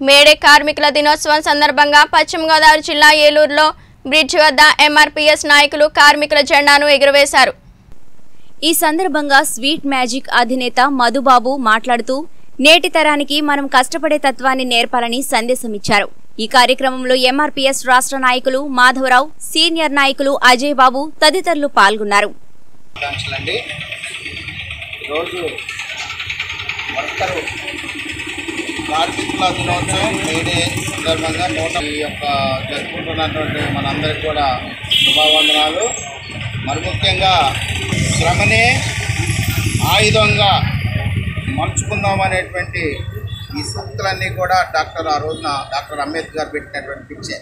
May Day కార్మికుల దినోత్సవం సందర్భంగా పశ్చిమ గోదావరి జిల్లా ఏలూరులో బ్రిడ్జ్ వద్ద ఎంఆర్పీఎస్ నాయకులు కార్మికుల జెండాను ఎగురవేశారు ఈ సందర్భంగా స్వీట్ మ్యాజిక్ అధినేత మధుబాబు మాట్లాడుతూ నేటి తరానికి మనం కష్టపడే తత్వాన్ని నేర్పాలని సందేశమిచ్చారు ఈ కార్యక్రమంలో ఎంఆర్పీఎస్ రాష్ట్ర నాయకులు మాధవరావు సీనియర్ నాయకులు అజయ్ బాబు తదితరులు పాల్గొన్నారు ఆకాంక్షలండి ఈరోజు వర్కరు కార్మికుల దినోత్సవం మేడే సందర్భంగా నూట ఈ యొక్క జరుపుకుంటున్నటువంటి మనందరికీ కూడా శుభావందనాలు మరి ముఖ్యంగా శ్రమనే ఆయుధంగా మలుచుకుందాం అనేటువంటి ఈ సూక్తులన్నీ కూడా డాక్టర్ ఆ రోజున డాక్టర్ అంబేద్కర్ పెట్టినటువంటి పిచ్చే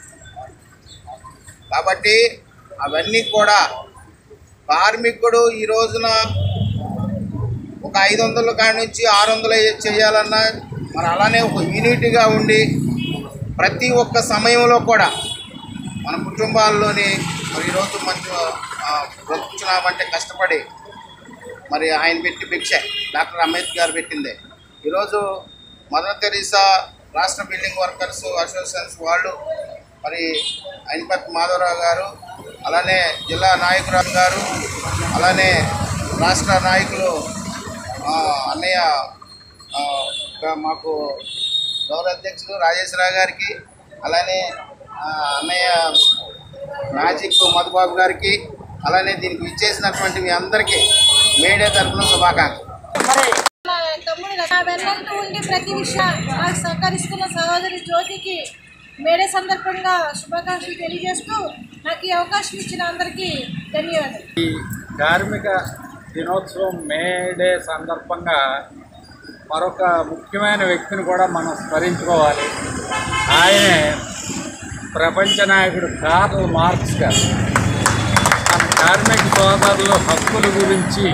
కాబట్టి అవన్నీ కూడా కార్మికుడు ఈ రోజున ఒక ఐదు వందల కాడి నుంచి ఆరు వందలు చేయాలన్నా మరి అలానే ఒక యూనిట్గా ఉండి ప్రతి ఒక్క సమయంలో కూడా మన కుటుంబాల్లోని మరి ఈరోజు మంచి ఆ, బ్రతుకుతున్నామంటే కష్టపడి మరి ఆయన పెట్టి భిక్ష డాక్టర్ అంబేద్కర్ పెట్టిందే ఈరోజు మదర్ తెరీసా రాష్ట్ర బిల్డింగ్ వర్కర్స్ అసోసియేషన్స్ వాళ్ళు మరి అయినపర్తి మాధవరావు గారు అలానే జిల్లా నాయకురావు గారు అలానే రాష్ట్ర నాయకులు ఆ, అన్నయ్య ఆ, ఇంకా మాకు గౌరవ అధ్యక్షులు రాజేశ్వరరావు గారికి అలానే ఆ, అన్నయ్య మ్యాజిక్ మధుబాబు గారికి అలానే దీనికి ఇచ్చేసినటువంటి మీ అందరికీ మేడే తరఫున శుభాకాంక్షలు మా తమ్ముడు నా వెన్నంటూ ఉండి ప్రతి విషయం నాకు సహకరిస్తున్న సహోదరి జ్యోతికి మేడే సందర్భంగా శుభాకాంక్షలు తెలియజేస్తూ నాకు ఈ అవకాశం ఇచ్చిన అందరికీ ధన్యవాదాలు ఈ కార్మిక దినోత్సవం మే డే సందర్భంగా మరొక ముఖ్యమైన వ్యక్తిని కూడా మనం స్మరించుకోవాలి ఆయనే ప్రపంచ నాయకుడు కార్ల్ మార్క్స్ గారు మన కార్మిక సోదరుల హక్కుల గురించి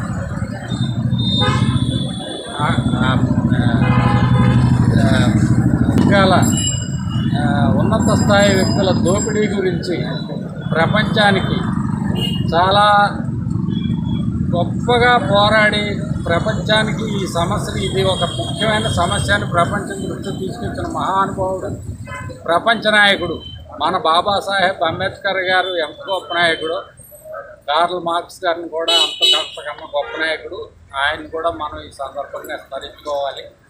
ఆ- ఆ- ఆ, వర్గాల ఆ, ఉన్నత స్థాయి వ్యక్తుల దోపిడీ గురించి ప్రపంచానికి చాలా గొప్పగా పోరాడి ప్రపంచానికి ఈ సమస్యని ఇది ఒక ముఖ్యమైన సమస్య అని ప్రపంచం దృష్టికి తీసుకొచ్చిన మహానుభావుడు ప్రపంచ నాయకుడు మన బాబాసాహెబ్ అంబేద్కర్ గారు ఎంత గొప్ప నాయకుడు కార్ల్ మార్క్స్ గారిని కూడా అంత అంతకన్నా గొప్ప నాయకుడు ఆయన కూడా మనం ఈ సందర్భంగా స్మరించుకోవాలి